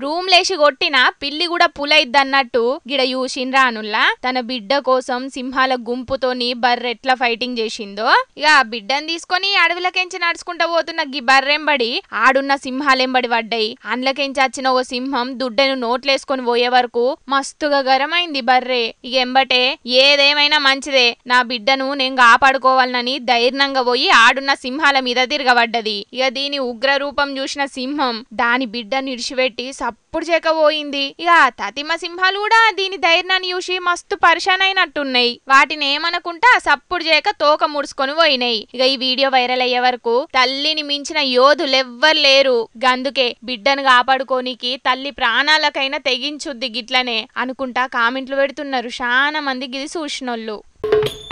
room లేసి కొట్టిన పిల్లి కూడా పులైద్దన్నట్టు గిడ చూసిండ్రా అనుల్లా తన బిడ్డ కోసం సింహాల గుంపుతోని బర్రెట్లా ఫైటింగ్ చేసిందో ఇక ఆ బిడ్డను తీసుకొని అడవిలకెంచి నడుచుకుంటా పోతున్న గి బర్రెంబడి ఆడున్న సింహాలెంబడి పడ్డాయి అండ్లకెంచి వచ్చిన ఓ సింహం దుడ్డను నోట్లేసుకొని పోయే వరకు మస్తుగా గరమైంది బర్రె ఇక ఎంబటే ఏదేమైనా మంచిదే నా బిడ్డను నేను కాపాడుకోవాలనని ధైర్యంగా పోయి ఆడున్న సింహాల మీద తిరగబడ్డది ఇక దీని ఉగ్ర రూపం చూసిన సింహం దాని బిడ్డను ఇడిచిపెట్టి సప్పుడు చేయకపోయింది ఇక తతిమ సింహాలు కూడా దీని ధైర్యాన్ని చూసి మస్తు పరిశాన్ అయినట్టున్నాయి వాటిని ఏమనుకుంటా సప్పుడు చేయక తోక ముడుచుకొని పోయినాయి ఇక ఈ వీడియో వైరల్ అయ్యే వరకు తల్లిని మించిన యోధులెవ్వరు లేరు గందుకే బిడ్డను కాపాడుకోనికి తల్లి ప్రాణాలకైనా తెగించుద్ది గిట్లనే అనుకుంటా కామెంట్లు పెడుతున్నారు చాలా మంది గిది చూసినోళ్ళు